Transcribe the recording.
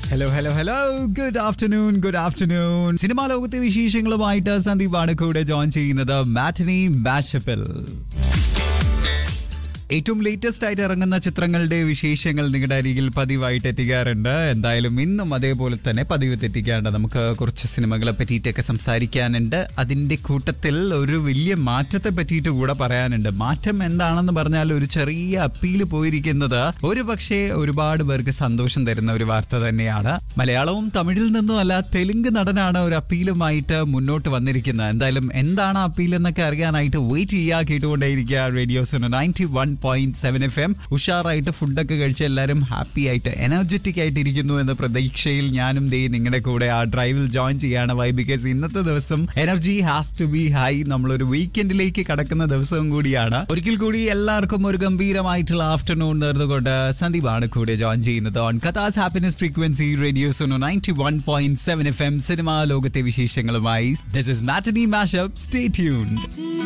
hello hello hello good afternoon good afternoon cinema ലോകത്തെ വിശേഷങ്ങളുമായിട്ട് സന്ദീപാണ് കൂടെ ജോയിൻ ചെയ്യുന്നത് മാറ്റനി ബാഷപ്പിൽ ഏറ്റവും ലേറ്റസ്റ്റ് ആയിട്ട് ഇറങ്ങുന്ന ചിത്രങ്ങളുടെ വിശേഷങ്ങൾ നിങ്ങളുടെ അരികിൽ പതിവായിട്ട് എത്തിക്കാറുണ്ട് എന്തായാലും ഇന്നും അതേപോലെ തന്നെ പതിവ് തെറ്റിക്കാണ്ട് നമുക്ക് കുറച്ച് സിനിമകളെ പറ്റിയിട്ടൊക്കെ സംസാരിക്കാനുണ്ട് അതിന്റെ കൂട്ടത്തിൽ ഒരു വലിയ മാറ്റത്തെ പറ്റിയിട്ട് കൂടെ പറയാനുണ്ട് മാറ്റം എന്താണെന്ന് പറഞ്ഞാൽ ഒരു ചെറിയ അപ്പീല് പോയിരിക്കുന്നത് ഒരു പക്ഷേ ഒരുപാട് പേർക്ക് സന്തോഷം തരുന്ന ഒരു വാർത്ത തന്നെയാണ് മലയാളവും തമിഴിൽ നിന്നും അല്ല തെലുങ്ക് നടനാണ് ഒരു അപ്പീലുമായിട്ട് മുന്നോട്ട് വന്നിരിക്കുന്നത് എന്തായാലും എന്താണ് അപ്പീൽ എന്നൊക്കെ അറിയാനായിട്ട് വെയിറ്റ് ചെയ്യുക കേട്ടുകൊണ്ടേയിരിക്കുക റേഡിയോസിന് ninety one point seven F M ഉഷാറായിട്ട് ഫുഡൊക്കെ കഴിച്ച് എല്ലാവരും ഹാപ്പി ആയിട്ട് എനർജറ്റിക് ആയിട്ട് ഇരിക്കുന്നു എന്ന പ്രതീക്ഷയിൽ ഞാനും ദേ നിങ്ങളുടെ കൂടെ ആ ഡ്രൈവിൽ ജോയിൻ ചെയ്യാണ് വൈ ബിക്കോസ് ഇന്നത്തെ ദിവസം energy has to be high നമ്മളൊരു വീക്കെൻഡിലേക്ക് കടക്കുന്ന ദിവസവും കൂടിയാണ് ഒരിക്കൽ കൂടി എല്ലാവർക്കും ഒരു ഗംഭീരമായിട്ടുള്ള ആഫ്റ്റർനൂൺ നേർന്നുകൊണ്ട് സന്ദീപാണ് കൂടെ ജോയിൻ ചെയ്യുന്നത് ഓൺ കഥാസ് happiness frequency radio Suno ninety one point seven F M cinema ലോകത്തെ വിശേഷങ്ങളുമായി this is matinee mashup stay tuned